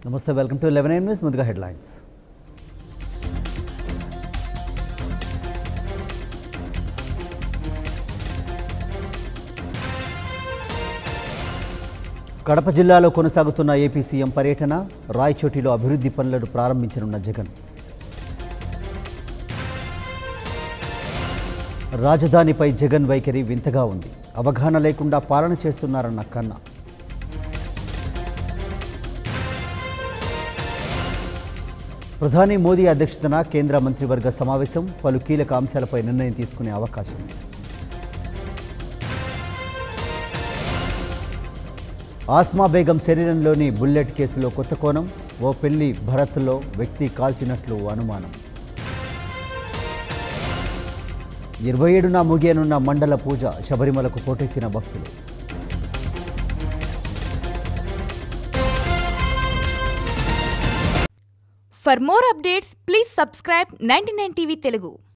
నమస్తే welcome to eleven news ముందుగా headlines Kadapa జిల్లాలో కొనసాగుతున్న ఏపీ సీఎం పర్యటన రాయచోటిలో అభివృద్ధి పనులను ప్రారంభించనున్న జగన్ రాజధానిపై జగన్ వైఖరి వింతగా ఉంది అవగాహన లేకుండా పాలన చేస్తున్నారన్న కన్నా ప్రధాని మోదీ అధ్యక్షతన కేంద్ర మంత్రివర్గ సమావేశం పలు కీలక అంశాలపై నిర్ణయం తీసుకునే అవకాశం ఆస్మా బేగం శరీరంలోని బుల్లెట్ కేసులో కొత్త కోణం ఓ పెళ్లి భరత్లో వ్యక్తి కాల్చినట్లు అనుమానం ఇరవై ఏడున ముగియనున్న మండల పూజ శబరిమలకు పోటెత్తిన భక్తులు For more updates, please subscribe 99 TV Telugu.